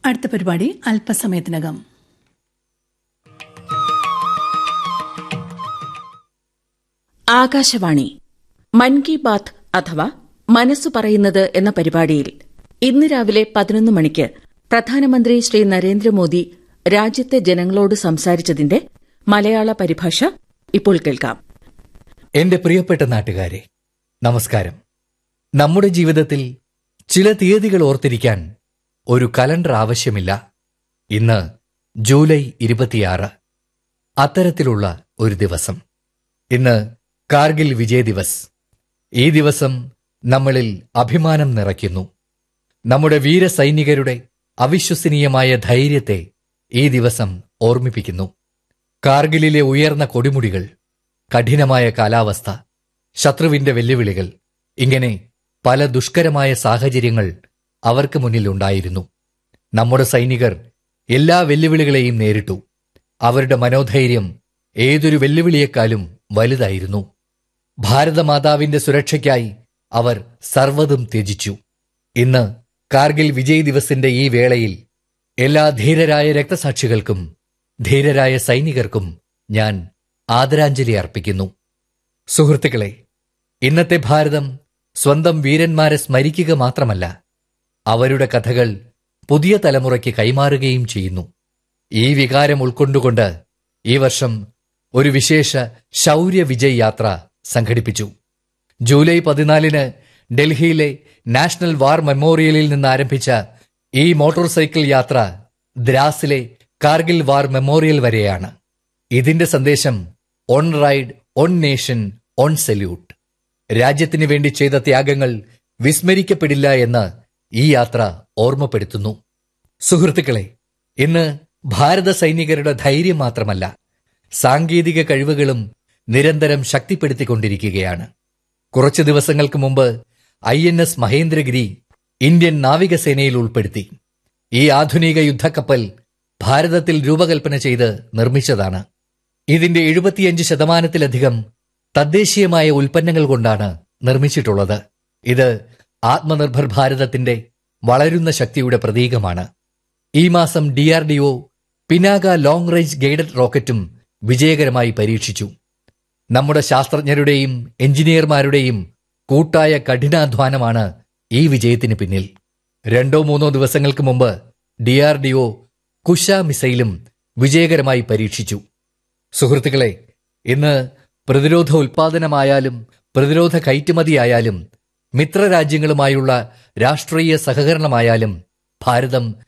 അടുത്ത പരിപാടി അല്പസമയത്തിനകം ആകാശവാണി മൻ കി ബാത്ത് അഥവാ മനസ്സു പറയുന്നത് എന്ന പരിപാടിയിൽ ഇന്ന് രാവിലെ പതിനൊന്ന് മണിക്ക് പ്രധാനമന്ത്രി ശ്രീ നരേന്ദ്രമോദി രാജ്യത്തെ ജനങ്ങളോട് സംസാരിച്ചതിന്റെ മലയാള പരിഭാഷ ഇപ്പോൾ കേൾക്കാം എന്റെ പ്രിയപ്പെട്ട നാട്ടുകാരെ നമസ്കാരം നമ്മുടെ ജീവിതത്തിൽ ചില തീയതികൾ ഓർത്തിരിക്കാൻ ഒരു കലണ്ടർ ആവശ്യമില്ല ഇന്ന് ജൂലൈ ഇരുപത്തിയാറ് അത്തരത്തിലുള്ള ഒരു ദിവസം ഇന്ന് കാർഗിൽ വിജയ് ദിവസ് ഈ ദിവസം നമ്മളിൽ അഭിമാനം നിറയ്ക്കുന്നു നമ്മുടെ വീരസൈനികരുടെ അവിശ്വസനീയമായ ധൈര്യത്തെ ഈ ദിവസം ഓർമ്മിപ്പിക്കുന്നു കാർഗിലിലെ ഉയർന്ന കൊടിമുടികൾ കഠിനമായ കാലാവസ്ഥ ശത്രുവിന്റെ വെല്ലുവിളികൾ ഇങ്ങനെ പല ദുഷ്കരമായ സാഹചര്യങ്ങൾ അവർക്ക് മുന്നിലുണ്ടായിരുന്നു നമ്മുടെ സൈനികർ എല്ലാ വെല്ലുവിളികളെയും നേരിട്ടു അവരുടെ മനോധൈര്യം ഏതൊരു വെല്ലുവിളിയെക്കാളും വലുതായിരുന്നു ഭാരതമാതാവിന്റെ സുരക്ഷയ്ക്കായി അവർ സർവ്വതും ത്യജിച്ചു ഇന്ന് കാർഗിൽ വിജയ് ദിവസിന്റെ ഈ വേളയിൽ എല്ലാ ധീരരായ രക്തസാക്ഷികൾക്കും ധീരരായ സൈനികർക്കും ഞാൻ ആദരാഞ്ജലി അർപ്പിക്കുന്നു സുഹൃത്തുക്കളെ ഇന്നത്തെ ഭാരതം സ്വന്തം വീരന്മാരെ സ്മരിക്കുക മാത്രമല്ല അവരുടെ കഥകൾ പുതിയ തലമുറയ്ക്ക് കൈമാറുകയും ചെയ്യുന്നു ഈ വികാരം ഉൾക്കൊണ്ടുകൊണ്ട് ഈ വർഷം ഒരു വിശേഷ ശൗര്യ വിജയ് യാത്ര സംഘടിപ്പിച്ചു ജൂലൈ പതിനാലിന് ഡൽഹിയിലെ നാഷണൽ വാർ മെമ്മോറിയലിൽ നിന്ന് ആരംഭിച്ച ഈ മോട്ടോർ സൈക്കിൾ യാത്ര ദ്രാസിലെ കാർഗിൽ വാർ മെമ്മോറിയൽ വരെയാണ് ഇതിന്റെ സന്ദേശം on ride on nation on salute രാജ്യത്തിന് വേണ്ടി ചെയ്ത ത്യാഗങ്ങൾ വിസ്മരിക്കപ്പെടില്ല എന്ന് ഈ യാത്ര ഓർമ്മപ്പെടുത്തുന്നു സുഹൃത്തുക്കളെ ഇന്ന് ഭാരത സൈനികരുടെ ധൈര്യം മാത്രമല്ല സാങ്കേതിക കഴിവുകളും നിരന്തരം ശക്തിപ്പെടുത്തിക്കൊണ്ടിരിക്കുകയാണ് കുറച്ചു ദിവസങ്ങൾക്ക് മുമ്പ് I N S Mahendragiri Indian നാവികസേനയിൽ ഉൾപ്പെടുത്തി ഈ ആധുനിക യുദ്ധക്കപ്പൽ ഭാരതത്തിൽ രൂപകൽപ്പന ചെയ്ത് നിർമ്മിച്ചതാണ് ഇതിന്റെ എഴുപത്തിയഞ്ച് ശതമാനത്തിലധികം തദ്ദേശീയമായ ഉൽപ്പന്നങ്ങൾ കൊണ്ടാണ് നിർമ്മിച്ചിട്ടുള്ളത് ഇത് ആത്മനിർഭർ ഭാരതത്തിന്റെ വളരുന്ന ശക്തിയുടെ പ്രതീകമാണ് ഈ മാസം DRDO Pinaka long range guided റോക്കറ്റും വിജയകരമായി പരീക്ഷിച്ചു നമ്മുടെ ശാസ്ത്രജ്ഞരുടെയും എഞ്ചിനീയർമാരുടെയും കൂട്ടായ കഠിനാധ്വാനമാണ് ഈ വിജയത്തിന് പിന്നിൽ രണ്ടോ മൂന്നോ ദിവസങ്ങൾക്ക് മുമ്പ് ഡിആർഡിഒ കുശ മിസൈലും വിജയകരമായി പരീക്ഷിച്ചു സുഹൃത്തുക്കളെ ഇന്ന് പ്രതിരോധ ഉൽപാദനമായാലും പ്രതിരോധ കയറ്റുമതിയായാലും മിത്രരാജ്യങ്ങളുമായുള്ള രാഷ്ട്രീയ സഹകരണമായാലും ഭാരതം